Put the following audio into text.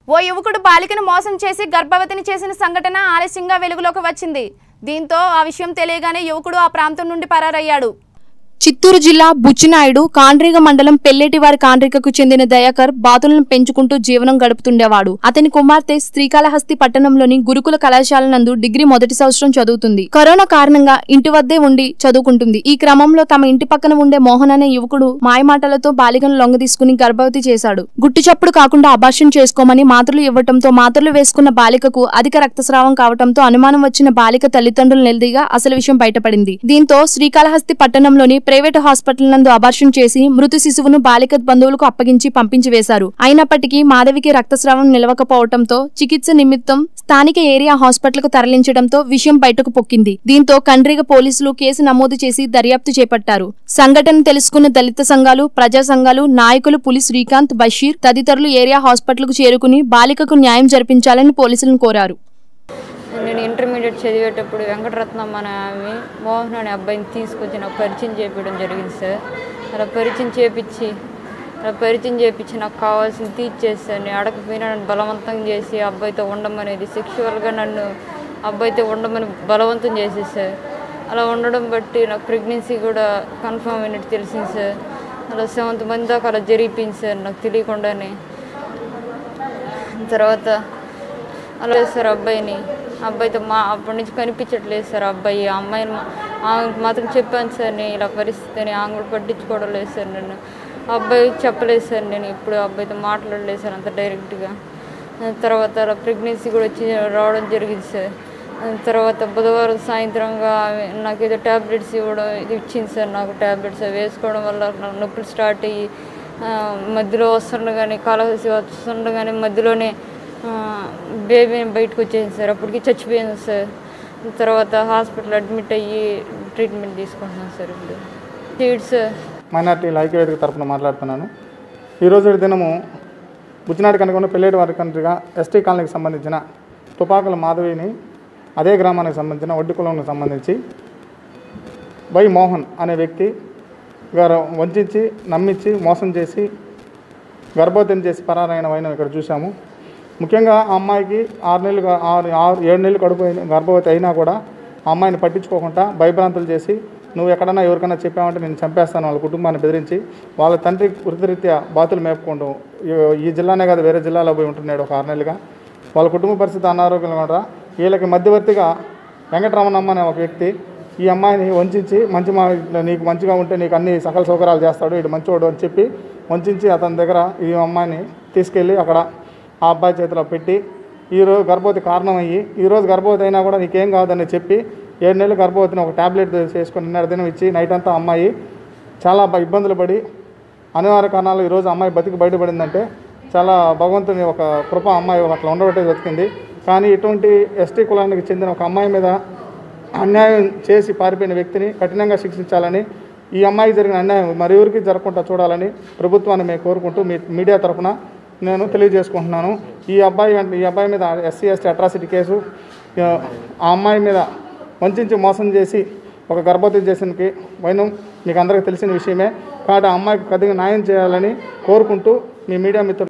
ఓ యువకుడు బాలికను మోసం చేసి గర్భవతిని చేసిన సంఘటన ఆలస్యంగా వెలుగులోకి వచ్చింది దీంతో ఆ విషయం తెలియగానే యువకుడు ఆ ప్రాంతం నుండి పరారయ్యాడు చిత్తూరు జిల్లా బుచ్చినాయుడు కాండ్రిగ మండలం పెల్లేటివారి కాండ్రికకు చెందిన దయాకర్ బాతులను పెంచుకుంటూ జీవనం గడుపుతుండేవాడు అతని కుమార్తె శ్రీకాళహస్తి పట్టణంలోని గురుకుల కళాశాల నందు డిగ్రీ మొదటి సంవత్సరం చదువుతుంది కరోనా కారణంగా ఇంటి వద్దే ఉండి చదువుకుంటుంది ఈ క్రమంలో తమ ఇంటి పక్కన ఉండే మోహన్ అనే యువకుడు మాయమాటలతో బాలికను లొంగ తీసుకుని గర్భవతి చేశాడు గుట్టు చప్పుడు కాకుండా అభాషణ చేసుకోమని మాత్రలు ఇవ్వటంతో మాత్రలు వేసుకున్న బాలికకు అధిక రక్తస్రావం కావటంతో అనుమానం వచ్చిన బాలిక తల్లిదండ్రులు నిలదీగా అసలు విషయం బయటపడింది దీంతో శ్రీకాళహస్తి పట్టణంలోని ప్రైవేటు హాస్పిటల్ నందు అబార్షన్ చేసి మృతి శిశువును బాలిక బంధువులకు అప్పగించి పంపించి వేశారు అయినప్పటికీ మాధవికి రక్తస్రావం నిలవకపోవడంతో చికిత్స నిమిత్తం స్థానిక ఏరియా హాస్పిటల్ కు తరలించడంతో విషయం బయటకు పొక్కింది దీంతో కండ్రిగ పోలీసులు కేసు నమోదు చేసి దర్యాప్తు చేపట్టారు సంఘటన తెలుసుకున్న దళిత సంఘాలు ప్రజా సంఘాలు నాయకులు పులి శ్రీకాంత్ బషీర్ తదితరులు ఏరియా హాస్పిటల్ కు చేరుకుని బాలికకు న్యాయం జరిపించాలని పోలీసులను కోరారు నేను ఇంటర్మీడియట్ చదివేటప్పుడు వెంకటరత్నమ్మ అనే ఆమె మోహన్ అనే అబ్బాయిని తీసుకొచ్చి నాకు పరిచయం చేపించడం జరిగింది సార్ అలా పరిచయం చేపించి అలా పరిచయం చేపించి నాకు కావాల్సింది తీర్చేసాను నేను అడగకపోయినా నన్ను బలవంతం చేసి ఆ అబ్బాయితో ఉండమనేది సెక్షువల్గా నన్ను అబ్బాయితో ఉండమని బలవంతం చేసేది సార్ అలా ఉండడం బట్టి నాకు ప్రెగ్నెన్సీ కూడా కన్ఫర్మ్ అయినట్టు తెలిసింది సార్ అలా సెవెంత్ మంది దాకా అలా జరిగిపోయింది సార్ నాకు తెలియకుండానే తర్వాత అలా సార్ అబ్బాయిని అబ్బాయితో మా అప్పటి నుంచి కనిపించట్లేదు సార్ అబ్బాయి ఆ అమ్మాయిని మా- ఆమెకు మాత్రం చెప్పాను సార్ నేను ఇలా పరిస్థితి అని ఆమె కూడా పట్టించుకోవడం లేదు సార్ నన్ను ఆ అబ్బాయి చెప్పలేదు సార్ నేను ఇప్పుడు ఆ అబ్బాయితో మాట్లాడలేదు సార్ అంత డైరెక్ట్గా ఆ తర్వాత అలా ప్రెగ్నెన్సీ కూడా వచ్చి రావడం జరిగింది సార్ ఆ తర్వాత బుధవారం సాయంత్రంగా ఆమె నాకు ఏదో ట్యాబ్లెట్స్ ఇవ్వడం ఇది ఇచ్చింది సార్ నాకు ట్యాబ్లెట్స్ అవి వేసుకోవడం వల్ల నాకు నొప్పులు స్టార్ట్ అయ్యి ఆ, మధ్యలో వస్తుండగానే కాలహసి వస్తుండగానే మధ్యలోనే ఆ, బేబీ బయటకు వచ్చేసింది సార్ అప్పటికి చచ్చిపోయింది సార్ తర్వాత హాస్పిటల్ అడ్మిట్ అయ్యి ట్రీట్మెంట్ తీసుకుంటున్నాను సార్ ఇప్పుడు సీడ్స్ మైనార్టీల ఐక్యవేదిక తరపున మాట్లాడుతున్నాను ఈరోజు దినము బుచ్చినాడు కనుక పెళ్ళేటి వారి కంట్రీగా ఎస్టీ కాలనీకి సంబంధించిన తుపాకుల మాధవిని అదే గ్రామానికి సంబంధించిన ఒడ్డు కులంకి సంబంధించి వై మోహన్ అనే వ్యక్తి గారు వంచి నమ్మించి మోసం చేసి గర్భవతిని చేసి పరారైన వైనం ఇక్కడ చూసాము ముఖ్యంగా ఆ అమ్మాయికి ఆరు నెలలు గా- ఆరు ఆరు ఏడు నెలలు కడుపు అయిన గర్భవతి అయినా కూడా ఆ అమ్మాయిని పట్టించుకోకుండా భయభ్రాంతులు చేసి నువ్వు ఎక్కడన్నా ఎవరికైనా చెప్పావంటే నేను చంపేస్తాను వాళ్ళ కుటుంబాన్ని బెదిరించి వాళ్ళ తండ్రి వృత్తిరీత్యా బాతులు మేపుకుంటూ ఈ- ఈ జిల్లానే కాదు వేరే జిల్లాలో పోయి ఉంటున్నాడు ఒక ఆరు నెలలుగా వాళ్ళ కుటుంబ పరిస్థితి అనారోగ్యంగా కూడా వీళ్ళకి మధ్యవర్తిగా వెంకటరమణమ్మ అనే ఒక వ్యక్తి ఈ అమ్మాయిని వంచి మంచి మా నీకు మంచిగా ఉంటే నీకు అన్ని సకల సౌకర్యాలు చేస్తాడు ఇటు మంచివాడు అని చెప్పి వంచి అతని దగ్గర ఈ అమ్మాయిని తీసుకెళ్ళి అక్కడ ఆ అబ్బాయి చేతిలో పెట్టి ఈరోజు గర్భవతి కారణం అయ్యి ఈరోజు గర్భవతి అయినా కూడా నీకేం కావద్దని చెప్పి ఏడు నెలలు గర్భవతిని ఒక ట్యాబ్లెట్ చేసుకొని నిన్నటి దినం ఇచ్చి నైట్ అంతా అమ్మాయి చాలా బ- ఇబ్బందులు పడి అనివార్య కారణాలు ఈరోజు అమ్మాయి బతికి బయటపడిందంటే చాలా భగవంతుని ఒక కృప అమ్మాయి అట్లా ఉండబట్టే బతికింది కానీ ఇటువంటి ఎస్టీ కులానికి చెందిన ఒక అమ్మాయి మీద అన్యాయం చేసి పారిపోయిన వ్యక్తిని కఠినంగా శిక్షించాలని ఈ అమ్మాయికి జరిగిన అన్యాయం మరెవరికి జరగకుండా చూడాలని ప్రభుత్వాన్ని మేము కోరుకుంటూ మీ మీడియా తరఫున నేను తెలియజేసుకుంటున్నాను ఈ అబ్బాయి వెంట- ఈ అబ్బాయి మీద ఎస్సీ ఎస్టీ అట్రాసిటీ కేసు ఆ ఆ అమ్మాయి మీద వంచి మోసం చేసి ఒక గర్భవతి చేసినకి వైనం మీకు అందరికీ తెలిసిన విషయమే కాబట్టి ఆ అమ్మాయికి కొద్దిగా న్యాయం చేయాలని కోరుకుంటూ మీ మీడియా మిత్రులు